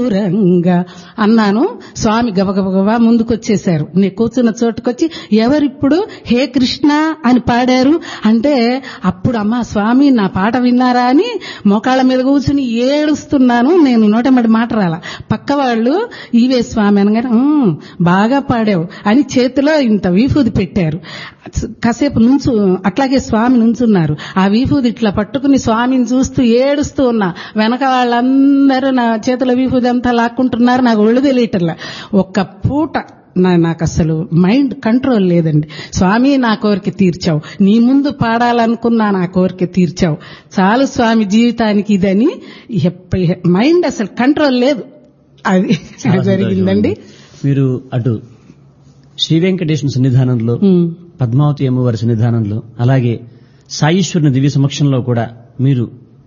దూరంగా అన్నాను స్వామి గబగబగబా ముందుకొచ్చేశారు నేను కూర్చున్న చోటుకొచ్చి ఎవరిప్పుడు హే కృష్ణ అని పాడారు అంటే అప్పుడు అమ్మా స్వామి నా పాట విన్నారా అని మోకాళ్ళ మీద కూర్చుని ఏడుస్తున్నాను నేను నోటమడి మాట రాల పక్క వాళ్ళు ఈవే స్వామి అనగానే "ఉమ్, బాగా పాడావు అని చేతిలో ఇంత వీఫూది పెట్టారు కాసేపు నుంచు అట్లాగే స్వామి నుంచున్నారు ఆ వీఫూది ఇట్లా పట్టుకుని స్వామిని చూస్తూ ఏడుస్తూ ఉన్నా వెనక వాళ్ళందరూ నా చేతిలో వీఫూది అంతా లాక్కుంటున్నారు నాకు ఒళ్ళు తెలియటల్లా ఒక్క పూట నా- నాకు అసలు మైండ్ కంట్రోల్ లేదండి స్వామి నా కోరిక తీర్చావు నీ ముందు పాడాలనుకున్నా నా కోరిక తీర్చావు చాలు స్వామి జీవితానికి ఇదని ఎప్ప- మైండ్ అసలు కంట్రోల్ లేదు అది చాలా జరిగిందండి సంతోషం. మీరు అటు శ్రీ వెంకటేశ్వర సన్నిధానంలో ఉమ్, పద్మావతి అమ్మవారి సన్నిధానంలో అలాగే సాయిశ్వరుని దివ్య సమక్షంలో కూడా మీరు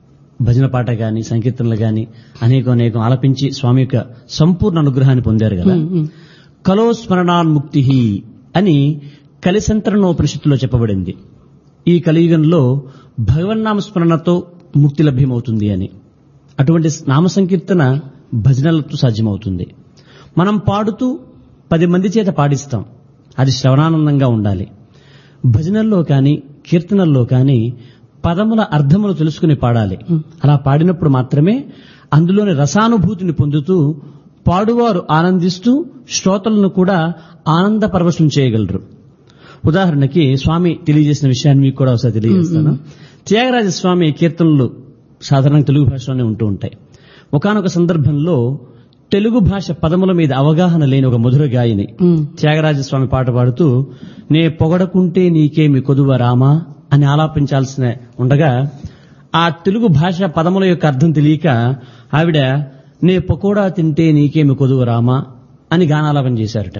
భజన పాట గాని సంకీర్తనలు గాని అనేకం అనేకం ఆలపించి స్వామి యొక్క సంపూర్ణ అనుగ్రహాన్ని పొందారు కదా ఉమ్, ఉమ్. కలో స్మరణాన్ముక్తి అని కలిసంతరణోపనిషత్తులో చెప్పబడింది ఈ కలియుగంలో భగవన్నామ స్మరణతో ముక్తి లభ్యమవుతుంది అని అటువంటి నామ సంకీర్తన భజనలతో సాధ్యమవుతుంది మనం పాడుతూ పది మంది చేత పాడిస్తాం అది శ్రవణానందంగా ఉండాలి భజనల్లో కానీ కీర్తనల్లో కానీ పదముల అర్థములు తెలుసుకుని పాడాలి అలా పాడినప్పుడు మాత్రమే అందులోని రసానుభూతిని పొందుతూ పాడువారు ఆనందిస్తూ శ్రోతలను కూడా ఆనంద పరవశం చేయగలరు ఉదాహరణకి స్వామి తెలియజేసిన విషయాన్ని మీకు కూడా ఒకసారి తెలియజేస్తాను త్యాగరాజ స్వామి కీర్తనలు సాధారణంగా తెలుగు భాషలోనే ఉంటూ ఉంటాయి ఒకానొక సందర్భంలో తెలుగు భాష పదముల మీద అవగాహన లేని ఒక మధుర గాయని ఉమ్. త్యాగరాజ స్వామి పాట పాడుతూ నే పొగడకుంటే నీకేమి కొదువ రామా అని ఆలాపించాల్సిన ఉండగా ఆ తెలుగు భాష పదముల యొక్క అర్థం తెలియక ఆవిడ నే పకోడా తింటే నీకేమి కొదువ రామా అని గానాలాపన చేశారట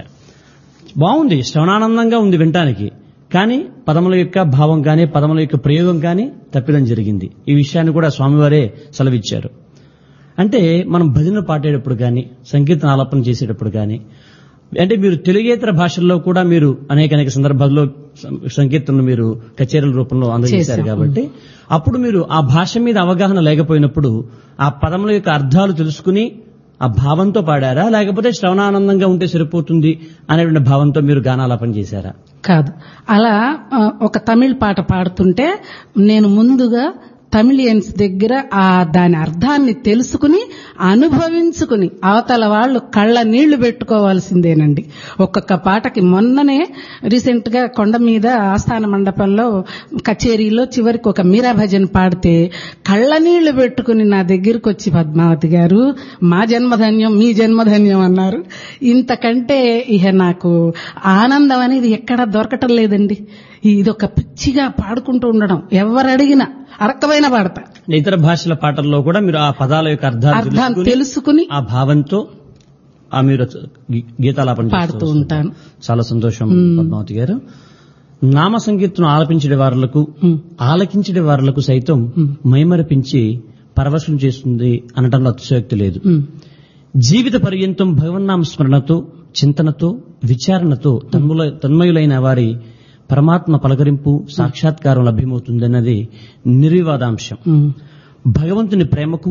బాగుంది శ్రవణానందంగా ఉంది వినటానికి కానీ పదముల యొక్క భావం కానీ పదముల యొక్క ప్రయోగం కానీ తప్పిదం జరిగింది ఈ విషయాన్ని కూడా స్వామివారే సెలవిచ్చారు అంటే మనం భజన పాడేటప్పుడు కానీ సంకీర్తన ఆలాపన చేసేటప్పుడు కానీ అంటే మీరు తెలుగేతర భాషల్లో కూడా మీరు అనేక అనేక సందర్భాల్లో సం- సంకీర్తనలు మీరు కచేరీల రూపంలో అందజేశారు చేశాం. కాబట్టి అప్పుడు మీరు ఆ భాష మీద అవగాహన లేకపోయినప్పుడు ఆ పదముల యొక్క అర్థాలు తెలుసుకుని ఆ భావంతో పాడారా లేకపోతే శ్రవణానందంగా ఉంటే సరిపోతుంది అనేటువంటి భావంతో మీరు గానాలాపన చేశారా కాదు అలా ఆ, ఒక తమిళ్ పాట పాడుతుంటే నేను ముందుగా తమిళియన్స్ దగ్గర ఆ దాని అర్థాన్ని తెలుసుకుని అనుభవించుకుని అవతల వాళ్ళు కళ్ళ నీళ్లు పెట్టుకోవాల్సిందేనండి ఒక్కొక్క పాటకి మొన్ననే రీసెంట్ గా కొండ మీద ఆస్థాన మండపంలో కచేరీలో చివరికి ఒక మీరా భజన్ పాడితే కళ్ళ నీళ్లు పెట్టుకుని నా దగ్గరికి వచ్చి పద్మావతి గారు మా జన్మధన్యం మీ జన్మధన్యం అన్నారు ఇంతకంటే ఇక నాకు ఆనందం అనేది ఎక్కడా దొరకటం లేదండి ఇది ఒక పిచ్చిగా పాడుకుంటూ ఉండడం ఎవరు అడిగినా అరకమైన పాడతా ఇతర భాషల పాటల్లో కూడా మీరు ఆ పదాల యొక్క అర్థాలు అర్థాన్ని తెలుసుకుని తెలుసుకుని ఆ భావంతో ఆ మీరు గీ- గీతాలాపన చేస్తూ పాడుతూ వస్తున్నారు. ఉంటాను చాలా సంతోషం పద్మావతి గారు నామ సంగీతం ఆలపించే వారులకు ఉమ్. ఆలకించే వారులకు సైతం మైమరపించి పరవశం చేస్తుంది అనటంలో అతిశయోక్తి లేదు ఉమ్. జీవిత పర్యంతం భగవన్నామ స్మరణతో చింతనతో విచారణతో తన్ముల తన్మయులైన వారి పరమాత్మ పలకరింపు సాక్షాత్కారం లభ్యమవుతుందన్నది నిర్వివాదాంశం ఉమ్. భగవంతుని ప్రేమకు